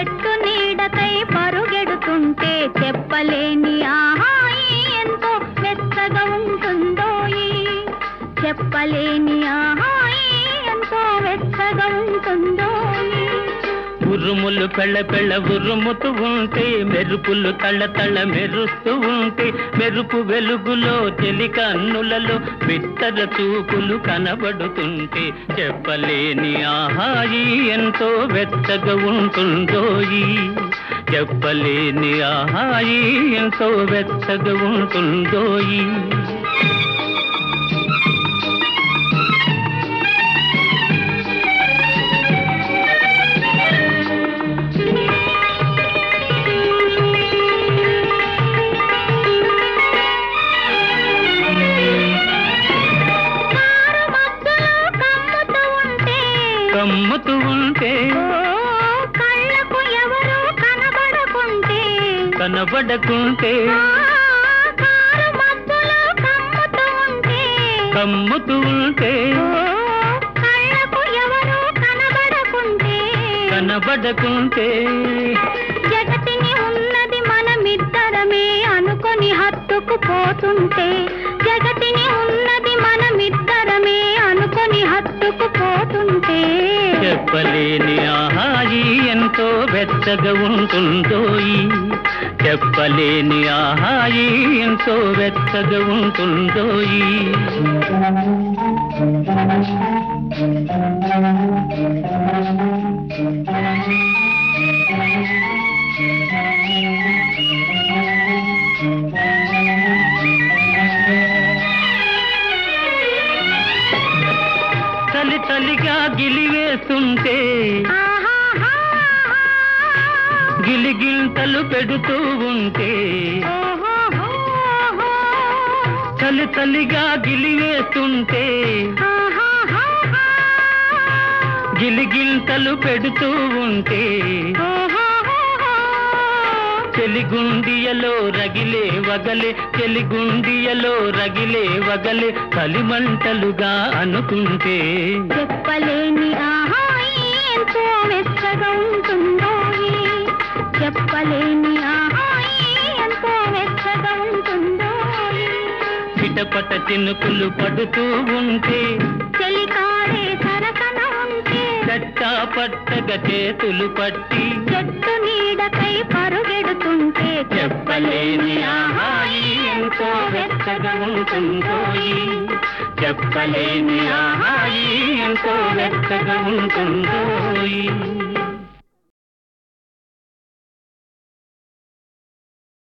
చెట్టు నీడకై పరుగెడుతుంటే చెప్పలేని ఆహాయి ఎంతో మెత్తగా ఉంటుందోయి చెప్పలేని ఆహాయి ఎంతో వెచ్చగా ఉంటుందోయి ఉరుములు పెళ్ళ పెళ్ళ ఉరుముతూ ఉంటే మెరుపులు తళ్ళ తళ్ళ మెరుస్తూ ఉంటే మెరుపు వెలుగులో చెలి కన్నులలో బిత్తర చూపులు కనబడుతుంటే చెప్పలేని ఆహాయి ఎంతో వెచ్చగా ఉంటుందోయి చెప్పలేని ఆహాయి ఎంతో వెచ్చగా ఉంటుందోయి కారు మబ్బులో కమ్ముతూ ఉంటే కమ్ముతూ ఉంటే ఓ కళ్ళకు ఎవరు కనబడకుంటే కనబడకుంటే ఆ, కారు మబ్బులో కమ్ముతూ ఉంటే కమ్ముతూ ఉంటే ఓ కళ్ళకు ఎవరు కనబడకుంటే కనబడకుంటే జగతిని ఉన్నది మనమిద్దరమే అనుకొని హత్తుకు పోతుంటే జగతిని ఉన్నది మనమిద్దరమే అనుకొని హత్తుకు పోతుంటే చెప్పలేని ఆహాయి ఎంతో వెచ్చగా ఉంటుందోయి చెప్పలేని ఆహాయి ఎంతో వెచ్చగా ఉంటుందోయి చలి చలిగా గిలివేస్తుంటే ఆహాహా. గిలిగింతలు పెడుతూ ఉంటే ఓహోహోహో. చలి చలిగా గిలివేస్తుంటే ఆహాహాహా. గిలిగింతలు పెడుతూ ఉంటే ఓహోహోహో. చెలిగుండియలో రగిలే వగలే చెలిగుండియలో రగిలే వగలే కలిమంటలుగా అనుకుంటే చెప్పలేని ఆహాయి ఎంతో వెచ్చగా ఉంటుందోయి చెప్పలేని ఆహాయి ఎంతో వెచ్చగా ఉంటుందోయి చిటపట చినుకులు పడుతూ ఉంటే చెలికాడే సరసన ఉంటే చట్టా పట్టగా చేతులు పట్టి చెట్టు నీడకై పరుగెడుతుంటే చెప్పలేని ఆహాయి ఎంతో వెచ్చగా ఉంటుందోయి చెప్పలేని ఆహాయి ఎంతో వెచ్చగా ఉంటుందోయి